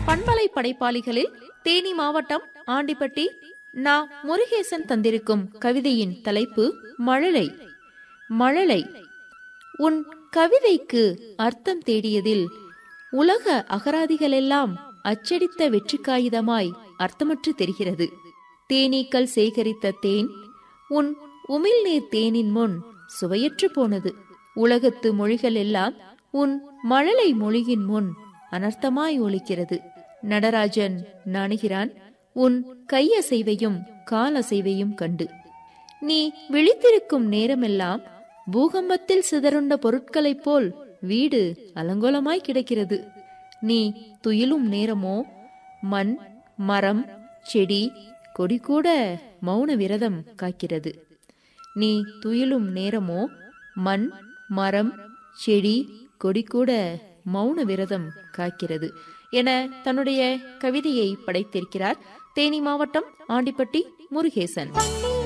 பண்பலை படைப்பாளிகளில் தேனி மாவட்டம் ஆண்டிப்பட்டி நா முருகேசன் தந்திருக்கும் கவிதையின் தலைப்பு மழலை மழலை உன் கவிதைக்கு அர்த்தம் தேடியதில் உலக அகராதிகளெல்லாம் அச்சடித்த வெற்றி காகிதமாய் அர்த்தமற்று தெரிகிறது தேனீக்கள் சேகரித்த தேன் உன் உமிழ்நீர் தேனின் முன் சுவையற்று போனது உலகத்து மொழிகள் எல்லாம் உன் மழலை மொழியின் முன் அனர்த்தமாய் ஒலிக்கிறது நடராஜன் நாணுகிறான் உன் கையசைவையும் காலசைவையும் கண்டு நீ விழித்திருக்கும் நேரமெல்லாம் பூகம்பத்தில் சிதறுண்ட பொருட்களைப் போல் வீடு அலங்கோலமாய் கிடக்கிறது நீ துயிலும் நேரமோ மண் மரம் செடி கொடி கூட மௌன விரதம் காக்கிறது நீ துயிலும் நேரமோ மண் மரம் செடி கொடி கூட மௌன விரதம் காக்கிறது என தன்னுடைய கவிதையை படைத்திருக்கிறார் தேனி மாவட்டம் ஆண்டிப்பட்டி முருகேசன்